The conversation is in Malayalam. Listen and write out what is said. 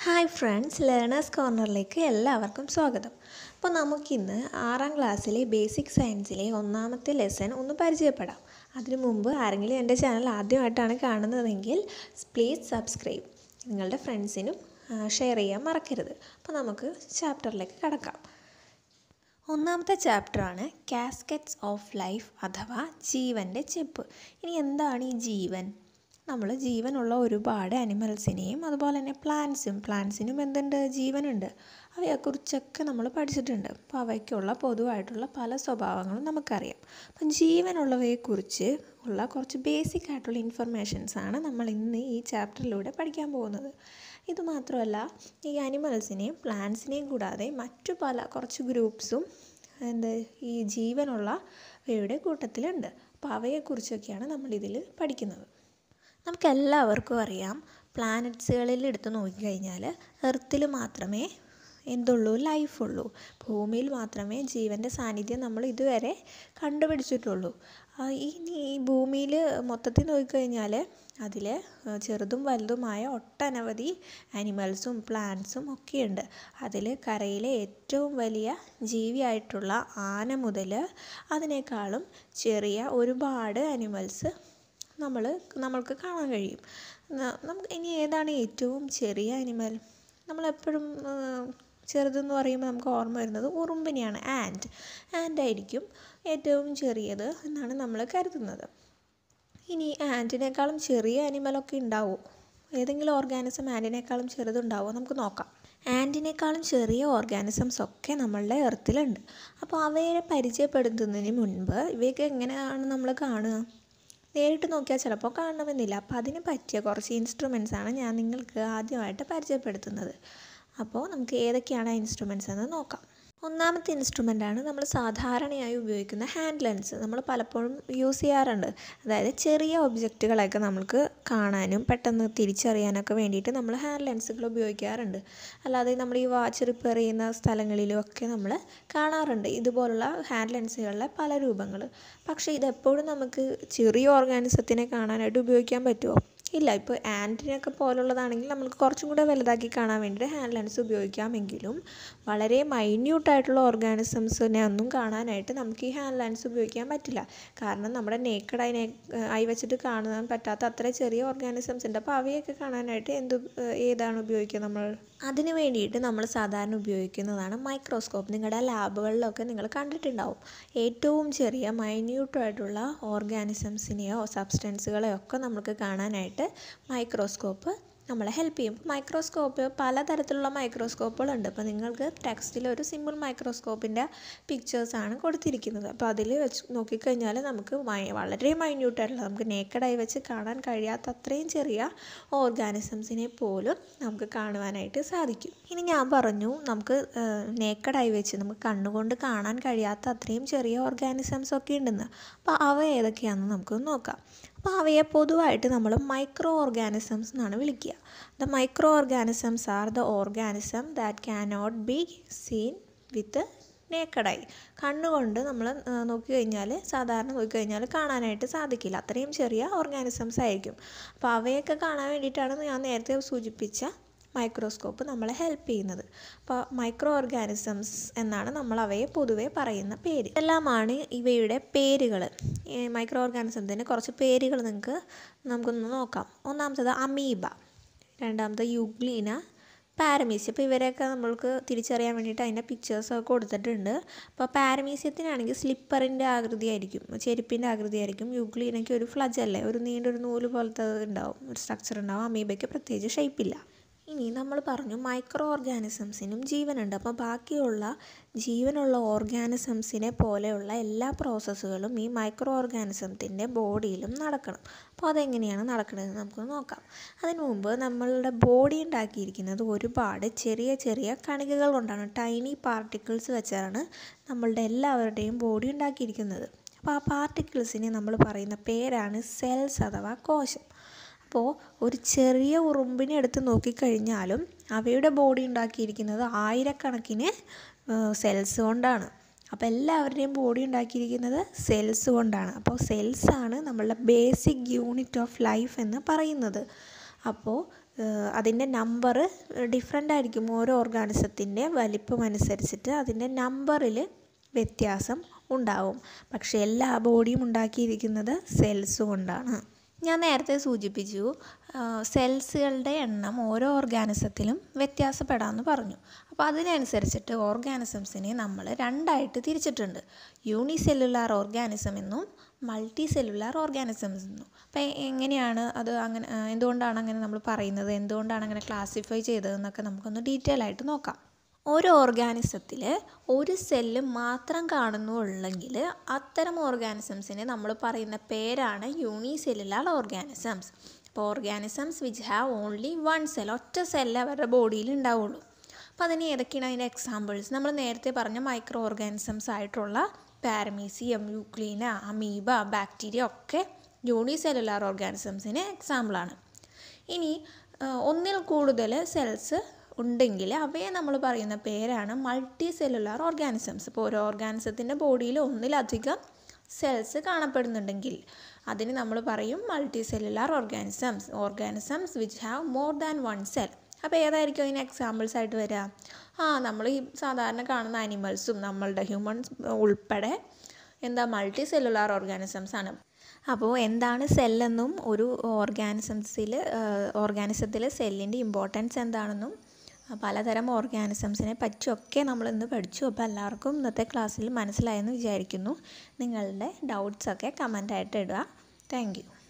ഹായ് ഫ്രണ്ട്സ് ലേണേഴ്സ് കോർണറിലേക്ക് എല്ലാവർക്കും സ്വാഗതം അപ്പോൾ നമുക്കിന്ന് ആറാം ക്ലാസ്സിലെ ബേസിക് സയൻസിലെ ഒന്നാമത്തെ ലെസൺ ഒന്ന് പരിചയപ്പെടാം അതിനു മുമ്പ് ആരെങ്കിലും എൻ്റെ ചാനൽ ആദ്യമായിട്ടാണ് കാണുന്നതെങ്കിൽ പ്ലീസ് സബ്സ്ക്രൈബ് നിങ്ങളുടെ ഫ്രണ്ട്സിനും ഷെയർ ചെയ്യാൻ മറക്കരുത് അപ്പോൾ നമുക്ക് ചാപ്റ്ററിലേക്ക് കടക്കാം ഒന്നാമത്തെ ചാപ്റ്ററാണ് കാസ്കറ്റ്സ് ഓഫ് ലൈഫ് അഥവാ ജീവൻ്റെ ചെപ്പ് ഇനി എന്താണ് ഈ ജീവൻ നമ്മൾ ജീവനുള്ള ഒരുപാട് അനിമൽസിനെയും അതുപോലെ തന്നെ പ്ലാന്റ്സും പ്ലാന്റ്സിനും എന്തുണ്ട് ജീവനുണ്ട് അവയെക്കുറിച്ചൊക്കെ നമ്മൾ പഠിച്ചിട്ടുണ്ട് അപ്പോൾ അവയ്ക്കുള്ള പൊതുവായിട്ടുള്ള പല സ്വഭാവങ്ങളും നമുക്കറിയാം അപ്പം ജീവനുള്ളവയെക്കുറിച്ച് ഉള്ള കുറച്ച് ബേസിക് ആയിട്ടുള്ള ഇൻഫർമേഷൻസ് ആണ് നമ്മൾ ഇന്ന് ഈ ചാപ്റ്ററിലൂടെ പഠിക്കാൻ പോകുന്നത് ഇത് മാത്രമല്ല ഈ അനിമൽസിനെയും പ്ലാന്റ്സിനെയും കൂടാതെ മറ്റു പല കുറച്ച് ഗ്രൂപ്പ്സും എന്ത് ഈ ജീവനുള്ളവയുടെ കൂട്ടത്തിലുണ്ട് അപ്പോൾ അവയെക്കുറിച്ചൊക്കെയാണ് നമ്മളിതിൽ പഠിക്കുന്നത് നമുക്കെല്ലാവർക്കും അറിയാം പ്ലാനറ്റ്സുകളിൽ എടുത്ത് നോക്കിക്കഴിഞ്ഞാൽ എർത്തിൽ മാത്രമേ എന്തുള്ളൂ ലൈഫുള്ളൂ ഭൂമിയിൽ മാത്രമേ ജീവൻ്റെ സാന്നിധ്യം നമ്മൾ ഇതുവരെ കണ്ടുപിടിച്ചിട്ടുള്ളൂ ഇനി ഈ ഭൂമിയിൽ മൊത്തത്തിൽ നോക്കിക്കഴിഞ്ഞാൽ അതിൽ ചെറുതും വലുതുമായ ഒട്ടനവധി അനിമൽസും പ്ലാന്റ്സും ഒക്കെയുണ്ട് അതിൽ കരയിലെ ഏറ്റവും വലിയ ജീവിയായിട്ടുള്ള ആന മുതൽ അതിനേക്കാളും ചെറിയ ഒരുപാട് അനിമൽസ് നമ്മൾ നമ്മൾക്ക് കാണാൻ കഴിയും നമുക്ക് ഇനി ഏതാണ് ഏറ്റവും ചെറിയ അനിമൽ നമ്മളെപ്പോഴും ചെറുതെന്ന് പറയുമ്പോൾ നമുക്ക് ഓർമ്മ വരുന്നത് ഉറുമ്പിനെയാണ് ആൻഡ് ആൻഡ് ആയിരിക്കും ഏറ്റവും ചെറിയത് എന്നാണ് നമ്മൾ കരുതുന്നത് ഇനി ആൻറ്റിനേക്കാളും ചെറിയ അനിമലൊക്കെ ഉണ്ടാവുമോ ഏതെങ്കിലും ഓർഗാനിസം ആൻറ്റിനേക്കാളും ചെറുതുണ്ടാവുമോ നമുക്ക് നോക്കാം ആൻറ്റിനേക്കാളും ചെറിയ ഓർഗാനിസംസ് ഒക്കെ നമ്മളുടെ എർത്തിലുണ്ട് അപ്പോൾ അവയെ പരിചയപ്പെടുത്തുന്നതിന് മുൻപ് ഇവയൊക്കെ എങ്ങനെയാണ് നമ്മൾ കാണുക നേരിട്ട് നോക്കിയാൽ ചിലപ്പോൾ കാണണമെന്നില്ല അപ്പോൾ അതിന് പറ്റിയ കുറച്ച് ഇൻസ്ട്രുമെൻസ് ആണ് ഞാൻ നിങ്ങൾക്ക് ആദ്യമായിട്ട് പരിചയപ്പെടുത്തുന്നത് അപ്പോൾ നമുക്ക് ഏതൊക്കെയാണ് ആ ഇൻസ്ട്രുമെൻസ് എന്ന് നോക്കാം ഒന്നാമത്തെ ഇൻസ്ട്രുമെൻ്റ് ആണ് നമ്മൾ സാധാരണയായി ഉപയോഗിക്കുന്ന ഹാൻഡ് ലെൻസ് നമ്മൾ പലപ്പോഴും യൂസ് ചെയ്യാറുണ്ട് അതായത് ചെറിയ ഒബ്ജക്റ്റുകളൊക്കെ നമുക്ക് കാണാനും പെട്ടെന്ന് തിരിച്ചറിയാനൊക്കെ വേണ്ടിയിട്ട് നമ്മൾ ഹാൻഡ് ലെൻസുകൾ ഉപയോഗിക്കാറുണ്ട് അല്ലാതെ നമ്മൾ ഈ വാച്ച് റിപ്പയർ ചെയ്യുന്ന സ്ഥലങ്ങളിലും ഒക്കെ നമ്മൾ കാണാറുണ്ട് ഇതുപോലുള്ള ഹാൻഡ് ലെൻസുകളിലെ പല രൂപങ്ങൾ പക്ഷേ ഇതെപ്പോഴും നമുക്ക് ചെറിയ ഓർഗാനിസത്തിനെ കാണാനായിട്ട് ഉപയോഗിക്കാൻ പറ്റുമോ ഇല്ല ഇപ്പോൾ ആൻറ്റിനൊക്കെ പോലുള്ളതാണെങ്കിൽ നമുക്ക് കുറച്ചും കൂടെ വലുതാക്കി കാണാൻ വേണ്ടിയിട്ട് ഹാൻഡ് ലെൻസ് ഉപയോഗിക്കാമെങ്കിലും വളരെ മൈന്യൂട്ടായിട്ടുള്ള ഓർഗാനിസംസിനെ ഒന്നും കാണാനായിട്ട് നമുക്ക് ഈ ഹാൻഡ് ലെൻസ് ഉപയോഗിക്കാൻ പറ്റില്ല കാരണം നമ്മുടെ നേക്കഡ് ഐ ഐ വെച്ചിട്ട് കാണാൻ പറ്റാത്ത അത്ര ചെറിയ ഓർഗാനിസംസ് ഉണ്ട് അപ്പോൾ അവയൊക്കെ കാണാനായിട്ട് എന്ത് ഏതാണ് ഉപയോഗിക്കുക നമ്മൾ അതിന് വേണ്ടിയിട്ട് നമ്മൾ സാധാരണ ഉപയോഗിക്കുന്നതാണ് മൈക്രോസ്കോപ്പ് നിങ്ങളുടെ ലാബുകളിലൊക്കെ നിങ്ങൾ കണ്ടിട്ടുണ്ടാവും ഏറ്റവും ചെറിയ മൈന്യൂട്ടായിട്ടുള്ള ഓർഗാനിസംസിനെയോ സബ്സ്റ്റൻസുകളെയോ ഒക്കെ നമുക്ക് കാണാനായിട്ട് മൈക്രോസ്കോപ്പ് നമ്മളെ ഹെൽപ്പ് ചെയ്യും മൈക്രോസ്കോപ്പ് പലതരത്തിലുള്ള മൈക്രോസ്കോപ്പുകളുണ്ട് അപ്പോൾ നിങ്ങൾക്ക് ടെക്സ്റ്റിൽ ഒരു സിമ്പിൾ മൈക്രോസ്കോപ്പിൻ്റെ പിക്ചേഴ്സാണ് കൊടുത്തിരിക്കുന്നത് അപ്പോൾ അതിൽ വെച്ച് നോക്കിക്കഴിഞ്ഞാൽ നമുക്ക് വളരെ മൈന്യൂട്ടായിട്ടുള്ള നമുക്ക് നേക്കഡായി വെച്ച് കാണാൻ കഴിയാത്ത അത്രയും ചെറിയ ഓർഗാനിസംസിനെ പോലും നമുക്ക് കാണുവാനായിട്ട് സാധിക്കും ഇനി ഞാൻ പറഞ്ഞു നമുക്ക് നേക്കഡായി വെച്ച് നമുക്ക് കണ്ണുകൊണ്ട് കാണാൻ കഴിയാത്ത അത്രയും ചെറിയ ഓർഗാനിസംസ് ഒക്കെ ഉണ്ടെന്ന് അപ്പോൾ അവ ഏതൊക്കെയാണെന്ന് നമുക്ക് നോക്കാം അപ്പോൾ അവയെ പൊതുവായിട്ട് നമ്മൾ മൈക്രോ ഓർഗാനിസംസ് എന്നാണ് വിളിക്കുക the microorganisms are the organism that can not be seen with നേക്കഡായി കണ്ണുകൊണ്ട് നമ്മൾ നോക്കിക്കഴിഞ്ഞാൽ സാധാരണ നോക്കിക്കഴിഞ്ഞാൽ കാണാനായിട്ട് സാധിക്കില്ല അത്രയും ചെറിയ ഓർഗാനിസംസ് ആയിരിക്കും അപ്പോൾ അവയൊക്കെ കാണാൻ വേണ്ടിയിട്ടാണ് ഞാൻ നേരത്തെ സൂചിപ്പിച്ച മൈക്രോസ്കോപ്പ് നമ്മളെ ഹെൽപ്പ് ചെയ്യുന്നത് അപ്പോൾ മൈക്രോ ഓർഗാനിസംസ് എന്നാണ് നമ്മൾ അവയെ പൊതുവേ പറയുന്ന പേര് എല്ലാമാണ് ഇവയുടെ പേരുകൾ മൈക്രോ ഓർഗാനിസത്തിന് കുറച്ച് പേരുകൾ നിങ്ങൾക്ക് നമുക്കൊന്ന് നോക്കാം ഒന്നാമത്തത് അമീബ രണ്ടാമത്തെ യുഗ്ലീന പാരമീസ്യ അപ്പോൾ ഇവരെയൊക്കെ നമ്മൾക്ക് തിരിച്ചറിയാൻ വേണ്ടിയിട്ട് അതിൻ്റെ പിക്ചേഴ്സൊക്കെ കൊടുത്തിട്ടുണ്ട് അപ്പോൾ പാരമീസ്യത്തിനാണെങ്കിൽ സ്ലിപ്പറിൻ്റെ ആകൃതി ആയിരിക്കും ചെരുപ്പിൻ്റെ ആകൃതി ആയിരിക്കും യുഗ്ലീനയ്ക്ക് ഒരു ഫ്ലജല്ലേ ഒരു നീണ്ടൊരു നൂല് പോലത്തെ ഉണ്ടാവും ഒരു സ്ട്രക്ചർ ഉണ്ടാവും അമീബയ്ക്ക് പ്രത്യേകിച്ച് ഷേപ്പില്ല ഇനി നമ്മൾ പറഞ്ഞു മൈക്രോ ഓർഗാനിസംസിനും ജീവനുണ്ട് അപ്പോൾ ബാക്കിയുള്ള ജീവനുള്ള ഓർഗാനിസംസിനെ പോലെയുള്ള എല്ലാ പ്രോസസ്സുകളും ഈ മൈക്രോ ഓർഗാനിസത്തിൻ്റെ ബോഡിയിലും നടക്കണം അപ്പോൾ അതെങ്ങനെയാണ് നടക്കുന്നത് നമുക്ക് നോക്കാം അതിനു മുമ്പ് നമ്മളുടെ ബോഡി ഉണ്ടാക്കിയിരിക്കുന്നത് ഒരുപാട് ചെറിയ ചെറിയ കണികകൾ കൊണ്ടാണ് ടൈനി പാർട്ടിക്കിൾസ് വെച്ചാണ് നമ്മളുടെ എല്ലാവരുടെയും ബോഡി ഉണ്ടാക്കിയിരിക്കുന്നത് അപ്പോൾ ആ പാർട്ടിക്കിൾസിനെ നമ്മൾ പറയുന്ന പേരാണ് സെൽസ് അഥവാ കോശം അപ്പോൾ ഒരു ചെറിയ ഉറുമ്പിനെ എടുത്ത് നോക്കിക്കഴിഞ്ഞാലും അവയുടെ ബോഡി ഉണ്ടാക്കിയിരിക്കുന്നത് ആയിരക്കണക്കിന് സെൽസ് കൊണ്ടാണ് അപ്പോൾ എല്ലാവരുടെയും ബോഡി ഉണ്ടാക്കിയിരിക്കുന്നത് സെൽസ് കൊണ്ടാണ് അപ്പോൾ സെൽസാണ് നമ്മളുടെ ബേസിക് യൂണിറ്റ് ഓഫ് ലൈഫ് എന്ന് പറയുന്നത് അപ്പോൾ അതിൻ്റെ നമ്പർ ഡിഫറെൻ്റ് ആയിരിക്കും ഓരോ ഓർഗാനിസത്തിൻ്റെ വലിപ്പം അനുസരിച്ചിട്ട് അതിൻ്റെ നമ്പറിൽ വ്യത്യാസം ഉണ്ടാവും പക്ഷേ എല്ലാ ബോഡിയും ഉണ്ടാക്കിയിരിക്കുന്നത് സെൽസ് കൊണ്ടാണ് ഞാൻ നേരത്തെ സൂചിപ്പിച്ചു സെൽസുകളുടെ എണ്ണം ഓരോ ഓർഗാനിസത്തിലും വ്യത്യാസപ്പെടാമെന്ന് പറഞ്ഞു അപ്പോൾ അതിനനുസരിച്ചിട്ട് ഓർഗാനിസംസിനെ നമ്മൾ രണ്ടായിട്ട് തിരിച്ചിട്ടുണ്ട് യൂണിസെല്ലുലാർ ഓർഗാനിസം എന്നും മൾട്ടി സെല്ലുലാർ ഓർഗാനിസംസ് എന്നും അപ്പോൾ എങ്ങനെയാണ് അത് അങ്ങനെ എന്തുകൊണ്ടാണ് അങ്ങനെ നമ്മൾ പറയുന്നത് എന്തുകൊണ്ടാണ് അങ്ങനെ ക്ലാസിഫൈ ചെയ്തതെന്നൊക്കെ നമുക്കൊന്ന് ഡീറ്റെയിൽ ആയിട്ട് നോക്കാം ഒരു ഓർഗാനിസത്തിൽ ഒരു സെല്ല് മാത്രം കാണുന്നുള്ളെങ്കിൽ അത്തരം ഓർഗാനിസംസിനെ നമ്മൾ പറയുന്ന പേരാണ് യൂണിസെല്ലുലാർ ഓർഗാനിസംസ് അപ്പോൾ organisms which have only one cell ഒറ്റ സെല്ല് അവരുടെ ബോഡിയിൽ ഉണ്ടാവുള്ളൂ അപ്പോൾ അതിന് ഏതൊക്കെയാണ് അതിൻ്റെ എക്സാമ്പിൾസ് നമ്മൾ നേരത്തെ പറഞ്ഞ മൈക്രോ ഓർഗാനിസംസ് ആയിട്ടുള്ള പാരമീസിയം യൂക്ലീന അമീബ ബാക്ടീരിയ ഒക്കെ യൂണിസെല്ലുലാർ ഓർഗാനിസംസിന് എക്സാമ്പിളാണ് ഇനി ഒന്നിൽ കൂടുതൽ സെൽസ് ഉണ്ടെങ്കിൽ അവയെ നമ്മൾ പറയുന്ന പേരാണ് മൾട്ടി സെല്ലുലാർ ഓർഗാനിസംസ് ഇപ്പോൾ ഒരു ഓർഗാനിസത്തിൻ്റെ ബോഡിയിൽ ഒന്നിലധികം സെൽസ് കാണപ്പെടുന്നുണ്ടെങ്കിൽ അതിന് നമ്മൾ പറയും multicellular organisms organisms which have more than one cell അപ്പോൾ ഏതായിരിക്കും അതിന് എക്സാമ്പിൾസ് ആയിട്ട് വരിക ആ നമ്മൾ ഈ സാധാരണ കാണുന്ന അനിമൽസും നമ്മളുടെ ഹ്യൂമൻസ് ഉൾപ്പെടെ എന്താ മൾട്ടി സെല്ലുലാർ ഓർഗാനിസംസ് ആണ് അപ്പോൾ എന്താണ് സെല്ലെന്നും ഒരു ഓർഗാനിസംസിൽ ഓർഗാനിസത്തിൽ സെല്ലിൻ്റെ ഇമ്പോർട്ടൻസ് എന്താണെന്നും പലതരം ഓർഗാനിസംസിനെ പറ്റിയൊക്കെ നമ്മൾ ഇന്ന് പഠിച്ചു അപ്പോൾ എല്ലാവർക്കും ഇന്നത്തെ ക്ലാസ്സിൽ മനസ്സിലായെന്ന് വിചാരിക്കുന്നു നിങ്ങളുടെ ഡൗട്ട്സൊക്കെ കമൻ്റായിട്ട് ഇടുക താങ്ക്